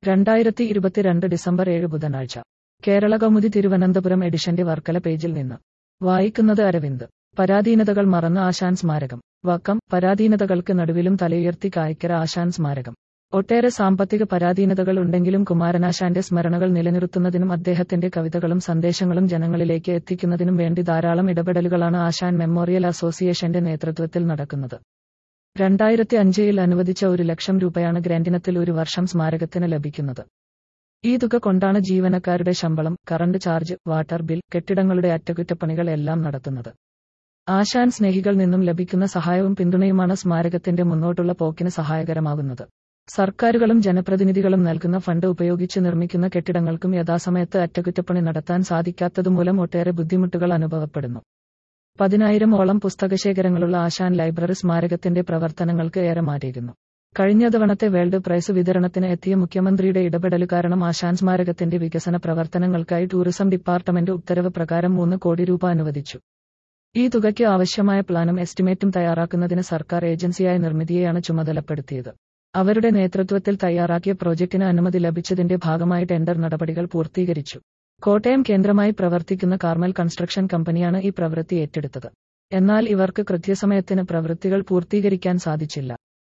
രണ്ടായിരത്തി ഇരുപത്തിരണ്ട് ഡിസംബർ ഏഴ് ബുധനാഴ്ച കേരള കൗമുദി തിരുവനന്തപുരം എഡിഷന്റെ വർക്കല പേജിൽ നിന്ന് വായിക്കുന്നത് അരവിന്ദ് പരാധീനതകൾ മറന്ന ആശാൻ സ്മാരകം വക്കം പരാധീനതകൾക്ക് നടുവിലും തലയുയർത്തി കായ്ക്കര ആശാൻ സ്മാരകം ഒട്ടേറെ സാമ്പത്തിക പരാധീനതകൾ ഉണ്ടെങ്കിലും കുമാരനാശാന്റെ സ്മരണകൾ നിലനിർത്തുന്നതിനും അദ്ദേഹത്തിന്റെ കവിതകളും സന്ദേശങ്ങളും ജനങ്ങളിലേക്ക് എത്തിക്കുന്നതിനും വേണ്ടി ധാരാളം ഇടപെടലുകളാണ് ആശാൻ മെമ്മോറിയൽ അസോസിയേഷന്റെ നേതൃത്വത്തിൽ നടക്കുന്നത് രണ്ടായിരത്തി അഞ്ചിൽ അനുവദിച്ച ഒരു ലക്ഷം രൂപയാണ് ഗ്രാന്റിനത്തിൽ ഒരു വർഷം സ്മാരകത്തിന് ലഭിക്കുന്നത് ഈ തുക കൊണ്ടാണ് ജീവനക്കാരുടെ ശമ്പളം കറണ്ട് ചാർജ് വാട്ടർ ബിൽ കെട്ടിടങ്ങളുടെ അറ്റകുറ്റപ്പണികൾ എല്ലാം നടത്തുന്നത് ആശാൻ സ്നേഹികൾ നിന്നും ലഭിക്കുന്ന സഹായവും പിന്തുണയുമാണ് സ്മാരകത്തിന്റെ മുന്നോട്ടുള്ള പോക്കിന് സഹായകരമാകുന്നത് സർക്കാരുകളും ജനപ്രതിനിധികളും നൽകുന്ന ഫണ്ട് ഉപയോഗിച്ച് നിർമ്മിക്കുന്ന കെട്ടിടങ്ങൾക്കും യഥാസമയത്ത് അറ്റകുറ്റപ്പണി നടത്താൻ സാധിക്കാത്തതുമൂലം ഒട്ടേറെ ബുദ്ധിമുട്ടുകൾ അനുഭവപ്പെടുന്നു പതിനായിരം ഓളം പുസ്തകശേഖരങ്ങളുള്ള ആശാൻ ലൈബ്രറി സ്മാരകത്തിന്റെ പ്രവർത്തനങ്ങൾക്ക് ഏറെ മാറ്റിയിരുന്നു കഴിഞ്ഞ തവണത്തെ വേൾഡ് പ്രൈസ് വിതരണത്തിന് എത്തിയ മുഖ്യമന്ത്രിയുടെ ഇടപെടൽ കാരണം ആശാൻ സ്മാരകത്തിന്റെ വികസന പ്രവർത്തനങ്ങൾക്കായി ടൂറിസം ഡിപ്പാർട്ട്മെന്റ് ഉത്തരവ് പ്രകാരം മൂന്ന് കോടി രൂപ അനുവദിച്ചു ഈ തുകയ്ക്ക് ആവശ്യമായ പ്ലാനും എസ്റ്റിമേറ്റും തയ്യാറാക്കുന്നതിന് സർക്കാർ ഏജൻസിയായ നിർമ്മിതിയെയാണ് ചുമതലപ്പെടുത്തിയത് അവരുടെ നേതൃത്വത്തിൽ തയ്യാറാക്കിയ പ്രോജക്റ്റിന് അനുമതി ലഭിച്ചതിന്റെ ഭാഗമായി ടെൻഡർ നടപടികൾ പൂർത്തീകരിച്ചു കോട്ടയം കേന്ദ്രമായി പ്രവർത്തിക്കുന്ന കാർമൽ കൺസ്ട്രക്ഷൻ കമ്പനിയാണ് ഈ പ്രവൃത്തി ഏറ്റെടുത്തത് എന്നാൽ ഇവർക്ക് കൃത്യസമയത്തിന് പ്രവൃത്തികൾ പൂർത്തീകരിക്കാൻ സാധിച്ചില്ല